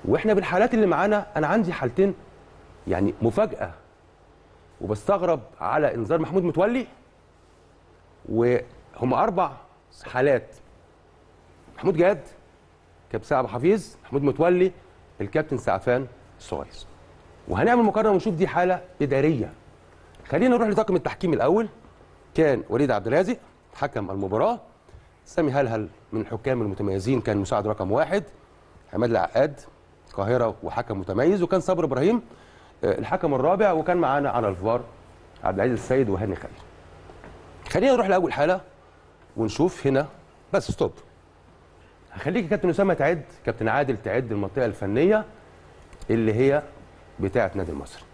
واحنا بالحالات اللي معانا انا عندي حالتين يعني مفاجاه وبستغرب على انذار محمود متولي وهم اربع حالات محمود جاد كابتن سعد حفيظ محمود متولي الكابتن سعفان الصغير وهنعمل مقارنه ونشوف دي حاله اداريه خلينا نروح لطاقم التحكيم الاول كان وليد عبد الرازق حكم المباراه سامي هلهل من الحكام المتميزين كان مساعد رقم واحد عماد العقاد القاهره وحكم متميز وكان صبر ابراهيم آه، الحكم الرابع وكان معانا على الفار عبد العزيز السيد وهاني خليل خلينا نروح لاول حاله ونشوف هنا بس ستوب هخليك يا كابتن اسامه تعد كابتن عادل تعد المنطقه الفنيه اللي هي بتاعه نادي المصري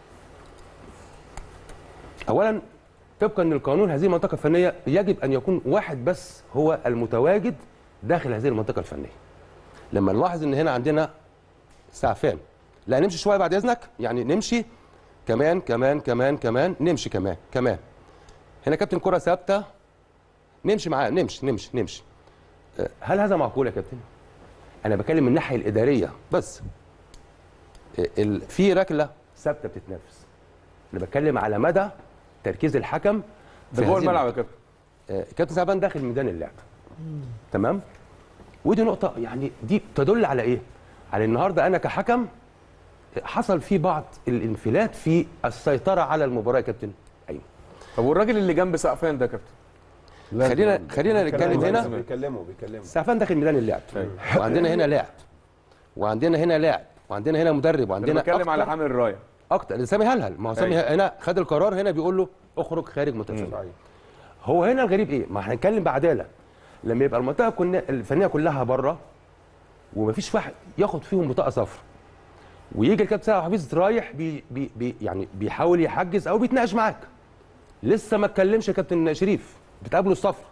اولا طبقا للقانون هذه المنطقه الفنيه يجب ان يكون واحد بس هو المتواجد داخل هذه المنطقه الفنيه لما نلاحظ ان هنا عندنا سعفان لا نمشي شويه بعد اذنك يعني نمشي كمان كمان كمان كمان نمشي كمان كمان هنا كابتن كره ثابته نمشي معاه نمشي نمشي نمشي أه، هل هذا معقول يا كابتن انا بكلم من الناحيه الاداريه بس أه، ال- في ركله ثابته بتتنافس انا بتكلم على مدى تركيز الحكم ده في جوه هذه الملعب يا كابتن آه، كابتن سعبان داخل ميدان اللعب تمام ودي نقطة يعني دي تدل على إيه؟ على النهاردة أنا كحكم حصل في بعض الانفلات في السيطرة على المباراة يا كابتن أيمن طب والراجل اللي جنب سقفان ده يا كابتن خلينا خلينا نتكلم هنا بيكلموا بيكلموا سعفان داخل ميدان اللعب وعندنا هنا لاعب وعندنا هنا لاعب وعندنا هنا مدرب انا وعندنا بتكلم على أكتر- حامل الرايه اكتر سامي هلهل ما هو سامي أيوة. هنا خد القرار هنا بيقول له اخرج خارج منطقه هو هنا الغريب ايه ما احنا هنتكلم بعداله لما يبقى المنطقه كنا الفنيه كلها بره ومفيش واحد ياخد فيهم بطاقه صفراء ويجي الكابتن سعد حفيظ رايح بي بي بي يعني بيحاول يحجز او بيتناقش معاك لسه ما اتكلمش يا كابتن شريف بتقابله الصفراء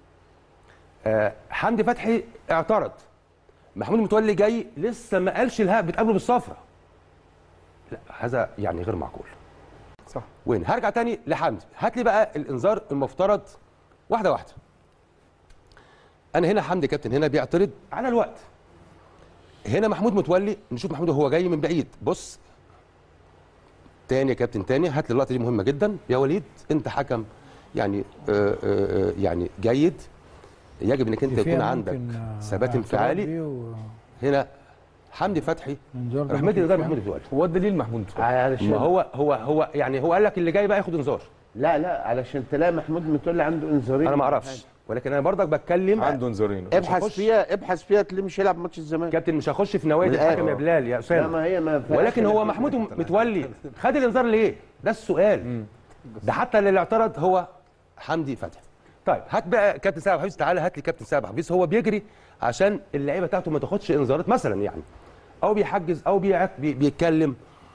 آه حمدي فتحي اعترض محمود متولي جاي لسه ما قالش الها بتقابله بالصفراء لا هذا يعني غير معقول صح وين هرجع تاني لحمدي هات لي بقى الانذار المفترض واحده واحده انا هنا حمدي كابتن هنا بيعترض على الوقت هنا محمود متولي نشوف محمود وهو جاي من بعيد بص تاني يا كابتن تاني هات لي اللقطه دي مهمه جدا يا وليد انت حكم يعني آه آه آه، يعني جيد يجب انك انت يكون عندك ثبات انفعالي هنا حمدي فتحي راح مدي انذار محمود متولي هو الدليل محمود متولي. علشان ما هو هو هو يعني هو قال لك اللي جاي بقى ياخد انذار لا لا علشان تلاقي محمود متولي عنده انذارين انا ما اعرفش ولكن انا برضك بتكلم عنده انذارين ابحث هخش. فيها ابحث فيها تلاقيه مش هيلعب ماتش الزمالك كابتن مش هخش في نوايا من الحكم الآخر. يا بلال يا لا اسامه ما هي ما فيهاش ولكن هو خلاف. محمود متولي خد الانذار ليه؟ ده السؤال ده حتى اللي اعترض هو حمدي فتحي طيب هات بقى كابتن سعد حفيظ تعالى هات لي كابتن سعد حفيظ هو بيجري عشان اللعيبه بتاعته ما تاخدش انذارات مثلا يعني او بيحجز او بيعت بي بيتكلم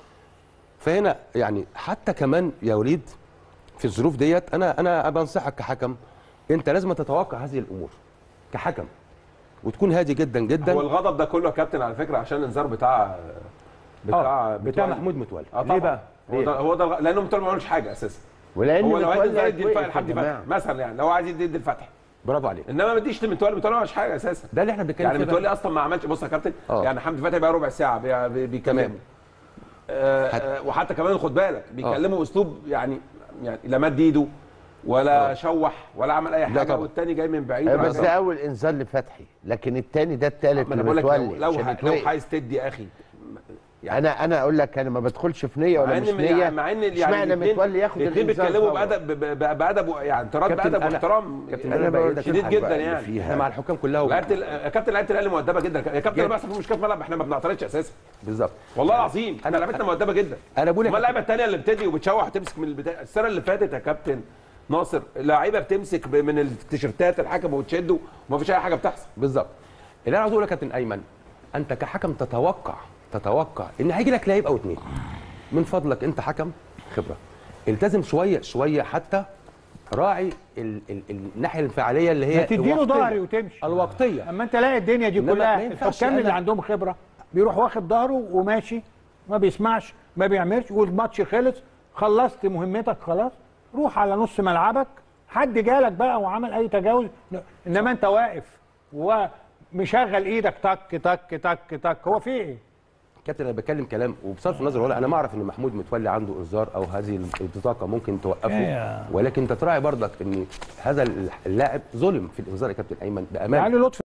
فهنا يعني حتى كمان يا وليد في الظروف ديت انا انا بنصحك كحكم انت لازم تتوقع هذه الامور كحكم وتكون هادي جدا جدا هو الغضب ده كله يا كابتن على فكره عشان الانذار بتاع بتاع آه، بتاع متولي. محمود متولي اه ليه طبعا بقى؟ هو ده هو ده الغ- لانه متولي ما عملش حاجه اساسا ولان هو لو عايز متولي انذار يدي هيتوقف الف- يا لحمدي جماعة. فتحي مثلا يعني لو عايز يدي يدي الفتحي برافو عليك انما ما تديش لمتولي متولي ما عملش حاجه اساسا ده اللي احنا بنتكلم يعني فيه بقى. متولي اصلا ما عملش بص يا كابتن آه. يعني حمدي فتحي بقى ربع ساعه بي- بي- بيكلمه تمام. آه آه وحتى كمان خد بالك بيكلمه باسلوب يعني يعني لا مد ايده ولا شوح ولا عمل اي حاجه طبعا. والتاني جاي من بعيد أيوة، بس راح- ده اول انذار لفتحي لكن الثاني ده الثالث ما انا اللي بقول لك لو متولي لو, عشان ه- لو يتوقف. عايز تدي يا اخي انا انا اقول لك انا ما بدخلش في نيه مع ولا ان مش نيه مع ان يعني اشمعنى الاتنين- متولي ياخد الاتنين الانذار بيتكلموا طبعاً. بادب ب- ب- بادب يعني تراد كابتن، بادب أنا- واحترام كابتن، انا أنا بقول بقول لك شديد الحاجة جدا بقى اللي يعني. احنا فيها مع الحكام كلها و... لعيبه ال- يا كابتن لعيبه الاهلي مؤدبه جدا يا كابتن جدا. انا بحسب في مشكله في الملعب احنا ما بنعترضش اساسا بالظبط والله العظيم احنا أنا- لعيبتنا مؤدبه جدا انا بقول لك امال اللعيبه الثانيه اللي بتدي وبتشوح وتمسك من البتاع السنه اللي فاتت يا كابتن ناصر لعيبه بتمسك ب- من التيشيرتات الحكم وتشده وما فيش اي حاجه بتحصل بالظبط اللي انا عاوز اقوله يا كابتن ايمن انت كحكم تتوقع تتوقع ان هيجي لك لعيب او اتنين من فضلك انت حكم خبره التزم شويه شويه حتى راعي ال ال الناحيه الانفعاليه اللي هي ما تديله الوقتية. ظهري وتمشي الوقتيه اما انت لاقي الدنيا دي إنما ما كلها ينفعش الحكام اللي أنا- عندهم خبره بيروح واخد ظهره وماشي ما بيسمعش ما بيعملش والماتش خلص خلصت مهمتك خلاص روح على نص ملعبك حد جالك بقى وعمل اي تجاوز انما انت واقف ومشغل ايدك تك تك تك تك هو في ايه؟ كابتن انا بتكلم كلام وبصرف النظر ولا انا ما اعرف ان محمود متولي عنده انذار او هذه البطاقه ممكن توقفه يا- ولكن انت تراعي برضك ان هذا اللاعب ظلم في الانذار يا كابتن ايمن بامانه علي لطفي